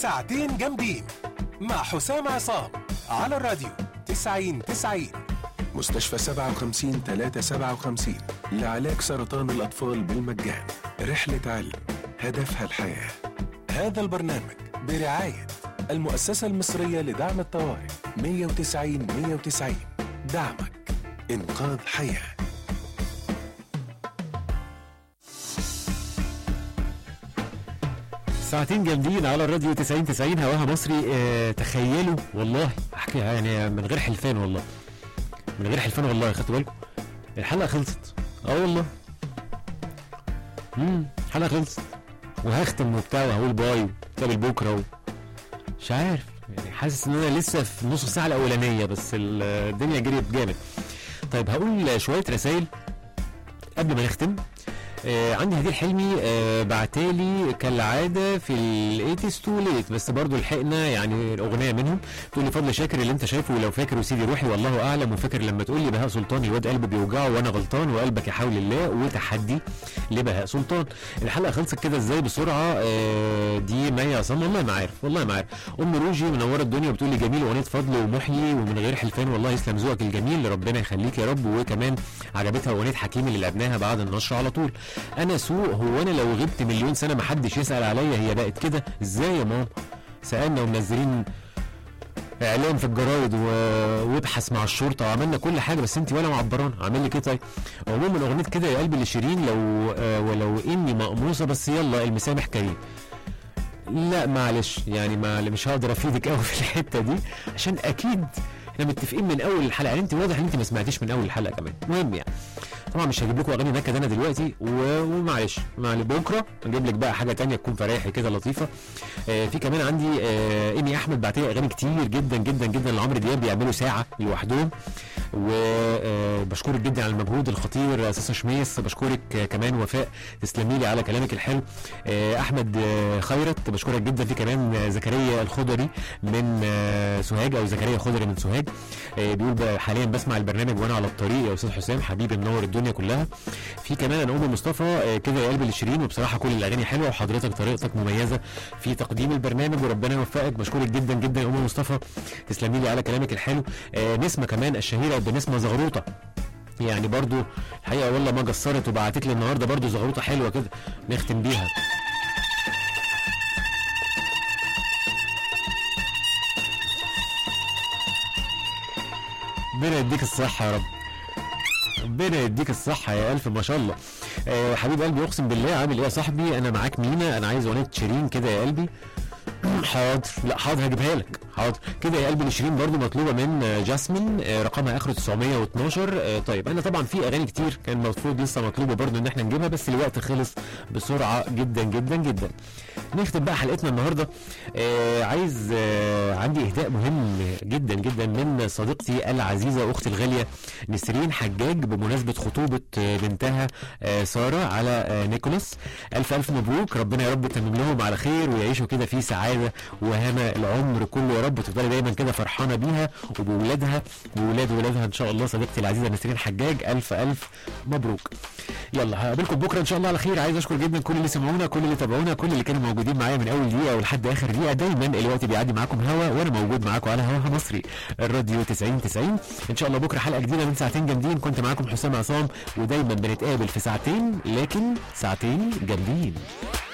ساعتين جامدين مع حسام عصام على الراديو 90 90 مستشفى 57 357 لعلاج سرطان الأطفال بالمجان رحلة علم هدفها الحياة هذا البرنامج برعاية المؤسسة المصرية لدعم الطوارئ 190 190 دعمك إنقاذ حياه ساعتين جامدين على الراديو 90 90 هواها مصري اه تخيلوا والله احكي يعني من غير حلفان والله من غير حلفان والله خدتوا بالكم الحلقه خلصت اه والله امم الحلقه خلصت وهختم وبتاع وهقول باي وتقابل بكره و... مش عارف يعني حاسس ان انا لسه في نص الساعه الاولانيه بس ال- الدنيا جريت جامد طيب هقول شويه رسائل قبل ما نختم آه عندي هدير حلمي آه بعتالي كالعاده في الايتيز تو ليت بس برضو لحقنا يعني الاغنيه منهم تقول لي فضل شاكر اللي انت شايفه ولو فاكر وسيدي روحي والله اعلم وفاكر لما تقول لي بهاء سلطان الواد قلبي بيوجعه وانا غلطان وقلبك يحاول الله وتحدي لبهاء سلطان الحلقه خلصت كده ازاي بسرعه آه دي مي عصام والله ما عارف والله ما عارف ام روجي منوره الدنيا وبتقول لي جميل اغنيه فضل ومحيي ومن غير حلفان والله يسلم ذوقك الجميل ربنا يخليك يا رب وكمان عجبتها اغنيه حكيم اللي لعبناها بعد النشر على طول انا سوق هو انا لو غبت مليون سنه ما حدش يسال عليا هي بقت كده ازاي يا ماما سالنا ومنزلين اعلان في الجرايد و... وابحث مع الشرطه وعملنا كل حاجه بس انت ولا معبران عامل لي كده طيب عموما اغنيه كده يا قلبي لشيرين لو آه ولو اني مقموصه بس يلا المسامح كريم لا معلش يعني ما مش هقدر افيدك قوي في الحته دي عشان اكيد احنا متفقين من اول الحلقه يعني انت واضح ان انت ما سمعتيش من اول الحلقه كمان المهم يعني طبعا مش هجيب لكم اغاني نكد انا دلوقتي و- ومعلش معلش بكره نجيب لك بقى حاجه تانية تكون فريحي كده لطيفه آه في كمان عندي آه ايمي احمد بعتلي اغاني كتير جدا جدا جدا لعمرو دياب بيعملوا ساعه لوحدهم وبشكرك جدا على المجهود الخطير اساسا شميس بشكرك آه، كمان وفاء تسلمي لي على كلامك الحلو آه، احمد آه، خيرت بشكرك جدا في كمان آه، زكريا الخضري من آه، سوهاج او زكريا خضري من سوهاج آه، بيقول بقى حاليا بسمع البرنامج وانا على الطريق يا استاذ حسام حبيبي منور الدنيا كلها في كمان انا ام مصطفى آه، كده يا قلبي لشيرين وبصراحه كل الاغاني حلوه وحضرتك طريقتك مميزه في تقديم البرنامج وربنا يوفقك بشكرك جدا جدا يا ام مصطفى تسلمي لي على كلامك الحلو آه، نسمه كمان الشهيره بنسمه زغروطه يعني برضو الحقيقه والله ما قصرت وبعتت لي النهارده برضو زغروطه حلوه كده نختم بيها ربنا يديك الصحه يا رب ربنا يديك الصحة يا ألف ما شاء الله آه حبيب قلبي أقسم بالله عامل إيه يا صاحبي أنا معاك مينا أنا عايز أغنية شيرين كده يا قلبي حاضر لا حاضر هجيبها لك حاضر كده يا قلبي لشيرين برضو مطلوبه من آه، جاسمين آه، رقمها اخره 912 آه، طيب انا طبعا في اغاني كتير كان المفروض لسه مطلوبه برضو ان احنا نجيبها بس الوقت خلص بسرعه جدا جدا جدا نختم بقى حلقتنا النهارده آه عايز آه عندي اهداء مهم جدا جدا من صديقتي العزيزه واختي الغاليه نسرين حجاج بمناسبه خطوبه آه، بنتها آه ساره على آه نيكولاس الف الف مبروك ربنا يا رب يتمم لهم على خير ويعيشوا كده في سعاده وهنا العمر كله يا رب وتفضلي دايما كده فرحانه بيها وبولادها وولاد ولادها ان شاء الله صديقتي العزيزه نسرين حجاج الف الف مبروك يلا هقابلكم بكره ان شاء الله على خير عايز اشكر جدا كل اللي سمعونا كل اللي تابعونا كل اللي كانوا موجودين معايا من اول دقيقه ولحد اخر دقيقه دايما الوقت بيعدي معاكم هوا وانا موجود معاكم على هواها مصري الراديو 90 90 ان شاء الله بكره حلقه جديده من ساعتين جامدين كنت معاكم حسام عصام ودايما بنتقابل في ساعتين لكن ساعتين جامدين